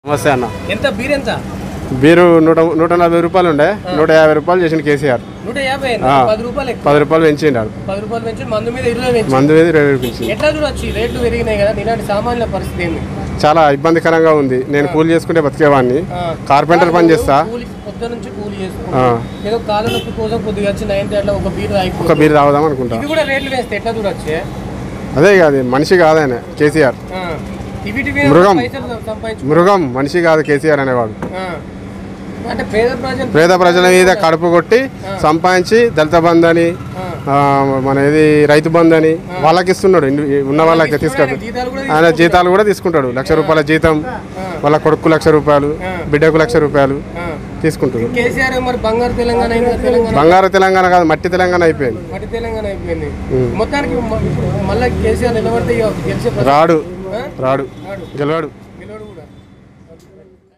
నమస్తే అన్న ఎంత బీర్ ఎంత బీరు నూట నూట నలభై రూపాయలు ఉండే నూట యాభై రూపాయలు చేసిన కేసీఆర్ నూట యాభై అయింది. ఆ. పది రూపాయలు ఎక్కువ. పది రూపాయలు పెంచిండాడు పది రూపాయలు పెంచి మందు మీద ఇరవై పెంచి మందు మీద ఇరవై పెంచింది ఎట్లా చూడొచ్చు ఈ రేట్లు పెరిగినాయి కదా ఇలాంటి సామాన్యుల పరిస్థితి ఏంది చాలా ఇబ్బందికరంగా ఉంది నేను కూలి చేసుకుంటే బతికేవాడిని ఆ. కార్పెంటర్ పని చేస్తా కూలి పొద్దు నుంచి కూలి ఆ. చేసుకుంటా ఏదో కాళ్ళ నొప్పి కోసం కొద్దిగా వచ్చి నైన్త్ అట్లా ఒక బీర్ ఒక తాగిపోతుంది బీరు తాగుదాం అనుకుంటా ఇవి కూడా రేట్లు వేస్తే ఎట్లా చూడొచ్చు అదే కాదు మనిషి కాదు ఆయన కేసీఆర్ ఆ. ఇవిటి మీద మృగం. పైసలు సంపాదించు మృగం మనిషి కాదు కేసీఆర్ అనేవాడు ఆ. అంటే పేద ప్రజలు పేద ప్రజల మీద కడుపు కొట్టి సంపాదించి దళిత బంధు అని ఆ. ఆ, మన ఇది రైతు బంధు అని వాళ్ళకి ఇస్తున్నాడు ఇండి- ఉన్న వాళ్ళకి తీసుకుంటాడు జీతాలు కూడా ఆయన జీతాలు కూడా తీసుకుంటాడు లక్ష రూపాయల జీతం వాళ్ళ కొడుకు లక్ష రూపాయలు బిడ్డకు లక్ష రూపాయలు ఆ. తీసుకుంటాడు కేసీఆర్ మరి బంగారు తెలంగాణ అయిందా తెలంగాణ బంగారు తెలంగాణ కాదు మట్టి తెలంగాణ అయిపోయింది మట్టి తెలంగాణ అయిపోయింది మొత్తానికి మ- ఇప్పుడు మళ్ళీ కేసీఆర్ నిలబడితే ఇక గెలిచే ప్రశ్న- రాడు ఆ? రాడు రాడు. గెలవాడు గెలవడు కూడా